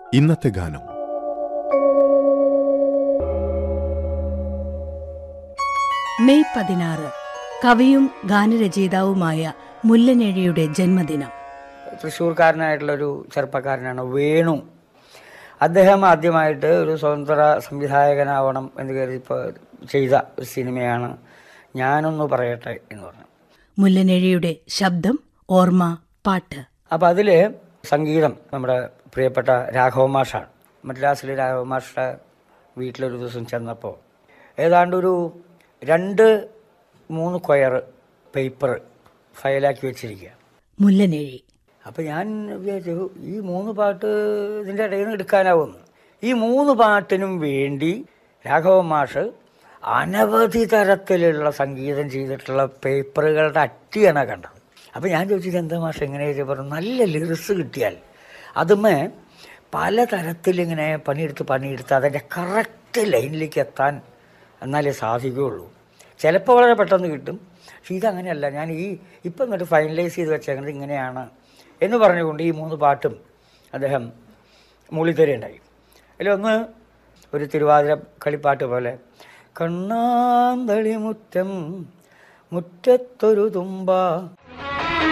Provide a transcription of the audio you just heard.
ഇന്നത്തെ ഗാനം മെയ് പതിനാറ് കവിയും ഗാനരചയിതാവുമായ മുല്ലനെഴിയുടെ ജന്മദിനം തൃശ്ശൂർക്കാരനായിട്ടുള്ളൊരു ചെറുപ്പക്കാരനാണ് വേണു അദ്ദേഹം ആദ്യമായിട്ട് ഒരു സ്വതന്ത്ര സംവിധായകനാവണം എന്ന് കരുതി ഇപ്പോൾ ചെയ്ത ഒരു സിനിമയാണ് ഞാനൊന്ന് പറയട്ടെ എന്ന് പറഞ്ഞു മുല്ലനെഴിയുടെ ശബ്ദം ഓർമ്മ പാട്ട് അപ്പോൾ അതിൽ സംഗീതം നമ്മുടെ പ്രിയപ്പെട്ട രാഘവ മാഷാണ് മദ്രാസിലെ രാഘവ മാഷയുടെ വീട്ടിലൊരു ദിവസം ചെന്നപ്പോൾ ഏതാണ്ടൊരു രണ്ട് മൂന്ന് കൊയർ പേപ്പർ ഫയലാക്കി വെച്ചിരിക്കുക മുല്ലനെഴി അപ്പം ഞാൻ വിചാരിച്ചു ഈ മൂന്ന് പാട്ട് ഇതിൻ്റെ ഇടയിൽ നിന്ന് എടുക്കാനാവുമെന്ന് ഈ മൂന്ന് പാട്ടിനും വേണ്ടി രാഘവ മാഷ് അനവധി തരത്തിലുള്ള സംഗീതം ചെയ്തിട്ടുള്ള പേപ്പറുകളുടെ അട്ടിയാണ് കണ്ടത് അപ്പം ഞാൻ ചോദിച്ചത് എന്താ മാഷ് എങ്ങനെയാ പറഞ്ഞു നല്ല ലിറിക്സ് കിട്ടിയാൽ അതുമേ പല തരത്തിലിങ്ങനെ പണിയെടുത്ത് പണിയെടുത്ത് അതിൻ്റെ കറക്റ്റ് ലൈനിലേക്ക് എത്താൻ എന്നാലേ സാധിക്കുകയുള്ളൂ ചിലപ്പോൾ വളരെ പെട്ടെന്ന് കിട്ടും പക്ഷേ ഇതങ്ങനെയല്ല ഞാൻ ഈ ഇപ്പം എന്നിട്ട് ഫൈനലൈസ് ചെയ്ത് വെച്ചേക്കുന്നത് ഇങ്ങനെയാണ് എന്ന് പറഞ്ഞുകൊണ്ട് ഈ മൂന്ന് പാട്ടും അദ്ദേഹം മൂളിത്തരുണ്ടായി അതിലൊന്ന് ഒരു തിരുവാതിര കളിപ്പാട്ട് പോലെ കണ്ണാന്തളി മുറ്റം മുറ്റത്തൊരു തുമ്പ